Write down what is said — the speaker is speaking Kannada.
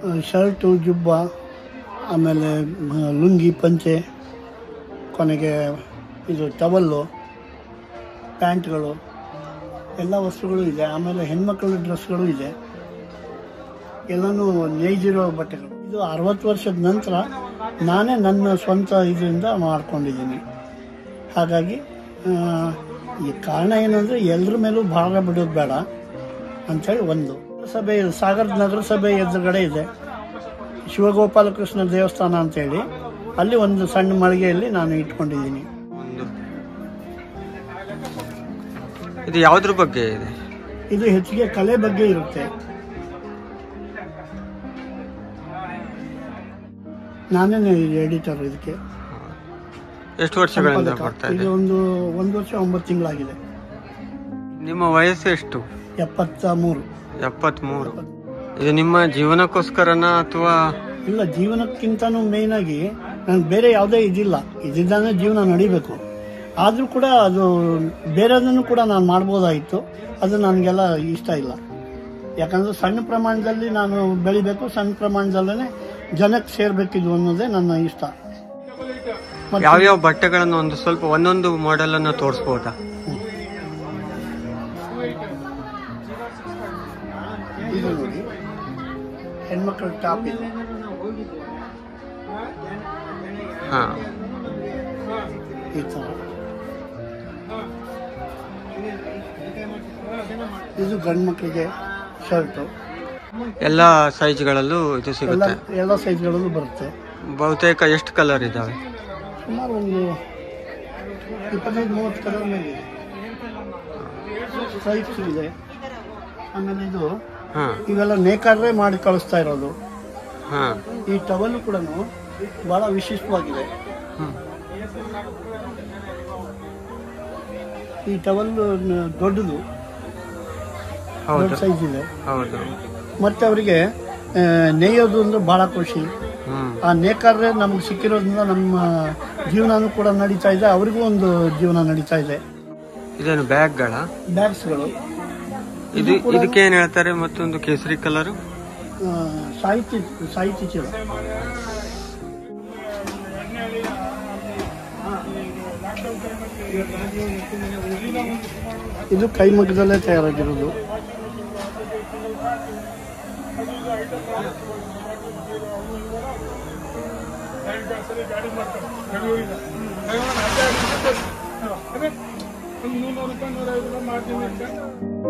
ಶರ್ಟು ಜುಬ್ಬ ಆಮೇಲೆ ಮ, ಲುಂಗಿ ಪಂಚೆ ಕೊನೆಗೆ ಇದು ಟವಲ್ಲು ಪ್ಯಾಂಟ್ಗಳು ಎಲ್ಲ ವಸ್ತುಗಳು ಇದೆ ಆಮೇಲೆ ಹೆಣ್ಮಕ್ಳ ಡ್ರೆಸ್ಗಳು ಇದೆ ಎಲ್ಲನೂ ನೇಯ್ದಿರೋ ಬಟ್ಟೆಗಳು ಇದು ಅರವತ್ತು ವರ್ಷದ ನಂತರ ನಾನೇ ನನ್ನ ಸ್ವಂತ ಇದರಿಂದ ಮಾಡ್ಕೊಂಡಿದ್ದೀನಿ ಹಾಗಾಗಿ ಆ, ಈ ಕಾರಣ ಏನಂದರೆ ಎಲ್ಲರ ಮೇಲೂ ಭಾರ ಬಿಡೋದು ಬೇಡ ಅಂಥೇಳಿ ಒಂದು ಸಭೆ ಸಾಗರ ನಗರಸಭೆ ಎದುರುಗಡೆ ಇದೆ ಶಿವಗೋಪಾಲಕೃಷ್ಣ ದೇವಸ್ಥಾನ ಅಂತೇಳಿ ಅಲ್ಲಿ ಒಂದು ಸಣ್ಣ ಮಳಿಗೆಯಲ್ಲಿ ನಾನು ಇಟ್ಕೊಂಡಿದ್ದೀನಿ ಒಂದು ಇದು ಯಾವ್ದ್ರ ಬಗ್ಗೆ ಇದೆ ಇದು ಹೆಚ್ಚಿಗೆ ಕಲೆ ಬಗ್ಗೆ ಇರುತ್ತೆ ನಾನೇ ಎಡಿಟರ್ ಇದಕ್ಕೆ ಎಷ್ಟು ವರ್ಷಗಳಿಂದ ಸಂಪಾದಕ. ಬರ್ತಾ ಇದು ಇದೆ ಒಂದು ಒಂದು ವರ್ಷ ಒಂಬತ್ತು ತಿಂಗಳಾಗಿದೆ ನಿಮ್ಮ ವಯಸ್ಸು ಎಷ್ಟು ಎಪ್ಪತ್ತ ಮೂರು ಎಪ್ಪತ್ಮೂರು ಇದು ನಿಮ್ಮ ಜೀವನಕ್ಕೋಸ್ಕರನ ಅಥವಾ ಇಲ್ಲ ಜೀವನಕ್ಕಿಂತನೂ ಮೇಯ್ನ್ ಆಗಿ ನನಗೆ ಬೇರೆ ಯಾವುದೇ ಇದಿಲ್ಲ ಇದಿದ್ದಾನೆ ಜೀವನ ನಡಿಬೇಕು ಆದರೂ ಕೂಡ ಅದು ಬೇರೆದನ್ನು ಕೂಡ ನಾನು ಮಾಡ್ಬೋದಾಗಿತ್ತು ಅದು ನನಗೆಲ್ಲ ಇಷ್ಟ ಇಲ್ಲ ಯಾಕಂದ್ರೆ ಸಣ್ಣ ಪ್ರಮಾಣದಲ್ಲಿ ನಾನು ಬೆಳಿಬೇಕು ಸಣ್ಣ ಪ್ರಮಾಣದಲ್ಲೇ ಜನಕ್ಕೆ ಸೇರ್ಬೇಕಿದು ಅನ್ನೋದೇ ನನ್ನ ಇಷ್ಟ ಮತ್ತೆ ಯಾವ್ಯಾವ ಬಟ್ಟೆಗಳನ್ನು ಒಂದು ಸ್ವಲ್ಪ ಒಂದೊಂದು ಮಾಡೆಲ್ ಅನ್ನ ತೋರಿಸ್ಬೋದಾ ಇದು ನೋಡಿ ಹೆಣ್ಮಕ್ಳ ಟಾಪ್ ಇದೆ ಹಾ ಈ ಥರ ಇದು ಗಂಡು ಮಕ್ಕಳಿಗೆ ಶರ್ಟು ಎಲ್ಲ ಸೈಜ್ಗಳಲ್ಲೂ ಇದು ಎಲ್ಲ ಸಿಗುತ್ತೆ ಎಲ್ಲ ಸೈಜ್ಗಳಲ್ಲೂ ಬರುತ್ತೆ ಬಹುತೇಕ ಎಷ್ಟು ಕಲರ್ ಇದಾವೆ ಸುಮಾರು ಒಂದು ಇಪ್ಪತ್ತೈದು ಮೂವತ್ತು ಕಲರ್ ಮೇಲೆ ಇದೆ ಸ್ಟ್ರೈಪ್ಸ್ ಇದೆ ಆಮೇಲೆ ಇದು ಹಾ ಇವೆಲ್ಲ ನೇಕಾರರೇ ಮಾಡಿ ಕಳಿಸ್ತಾ ಇರೋದು ಹಾ ಈ ಟವಲ್ ಕೂಡ ಬಹಳ ವಿಶಿಷ್ಟವಾಗಿದೆ ಹ್ಮ್. ಈ ಟವಲ್ ದೊಡ್ಡದು ದೊಡ್ಡ ಹೌದು ಸೈಜ್ ಇದೆ ಹೌದು ಮತ್ತೆ ಅವರಿಗೆ ನೇಯೋದು ಅಂದ್ರೆ ಬಹಳ ಖುಷಿ ಹ್ಮ್ ಆ ನೇಕಾರರೇ ನಮ್ಗೆ ಸಿಕ್ಕಿರೋದ್ರಿಂದ ನಮ್ಮ ಜೀವನನೂ ಕೂಡ ನಡೀತಾ ಇದೆ ಅವರಿಗೂ ಒಂದು ಜೀವನ ನಡೀತಾ ಇದೆ ಇದೇನು ಬ್ಯಾಗ್ಗಳ ಬ್ಯಾಗ್ಸ್ಗಳು ಇದು ಇದಕ್ಕೆ ಏನ್ ಹೇಳ್ತಾರೆ ಮತ್ತೊಂದು ಕೇಸರಿ ಕಲರ್ ಆ, ಸಾಹಿತ್ಯ ಸಾಹಿತ್ಯ ಚೀಲ ಇದು ಕೈಮಗ್ಗದಲ್ಲೇ ತಯಾರಾಗಿರೋದು ಒಂದು ನೂರು ರೂಪಾಯಿ ನೂರೈವತ್ತು ರೂಪಾಯಿ ಮಾಡ್ತೀನಿ ಅಂತ